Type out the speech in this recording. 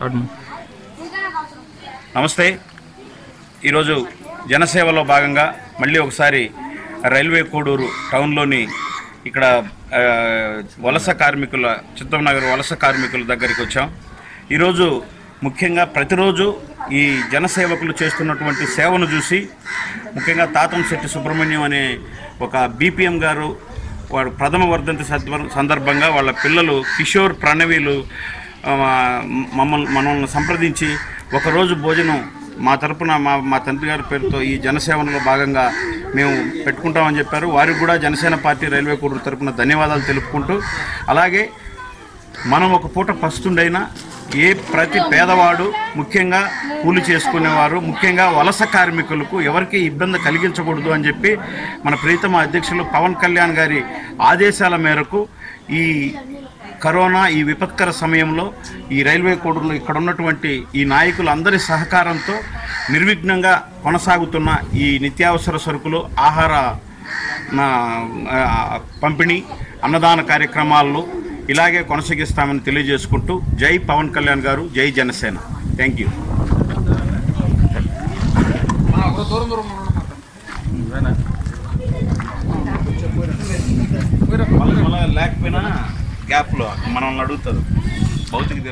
start నమస్తే ఈరోజు జనసేవలో భాగంగా మళ్ళీ ఒకసారి రైల్వే కోడూరు టౌన్లోని ఇక్కడ ఆ, వలస కార్మికుల చిత్తనగర్ వలస కార్మికుల దగ్గరికి వచ్చాం ఈరోజు ముఖ్యంగా ప్రతిరోజు ఈ జనసేవకులు చేస్తున్నటువంటి సేవను చూసి ముఖ్యంగా తాతంశెట్టి సుబ్రహ్మణ్యం అనే ఒక బీపీఎం గారు వాడు ప్రథమ వర్ధంతి సద్వర్- సందర్భంగా వాళ్ళ పిల్లలు కిషోర్ ప్రణవీలు ఆ, మమ్మల్ని మనల్ని సంప్రదించి ఒకరోజు భోజనం మా తరపున మా మా తండ్రి గారి పేరుతో ఈ జనసేవలో భాగంగా మేము పెట్టుకుంటామని చెప్పారు వారికి కూడా జనసేన పార్టీ రైల్వే కోడూరు తరపున ధన్యవాదాలు తెలుపుకుంటూ అలాగే మనం ఒక పూట పస్తుండైనా ఏ ప్రతి పేదవాడు ముఖ్యంగా కూలి చేసుకునేవారు ముఖ్యంగా వలస కార్మికులకు ఎవరికి ఇబ్బంది కలిగించకూడదు అని చెప్పి మన ప్రీతమ అధ్యక్షులు పవన్ కళ్యాణ్ గారి ఆదేశాల మేరకు ఈ కరోనా ఈ విపత్కర సమయంలో ఈ రైల్వే కోడూరులో ఇక్కడ ఉన్నటువంటి ఈ నాయకులందరి సహకారంతో నిర్విఘ్నంగా కొనసాగుతున్న ఈ నిత్యావసర సరుకులు ఆహార నా ఆ, పంపిణీ అన్నదాన కార్యక్రమాలను ఇలాగే కొనసాగిస్తామని తెలియజేసుకుంటూ జై పవన్ కళ్యాణ్ గారు జై జనసేన థ్యాంక్ యూ లేకపోయినా గ్యాప్లో మనల్ని అడుగుతారు భౌతిక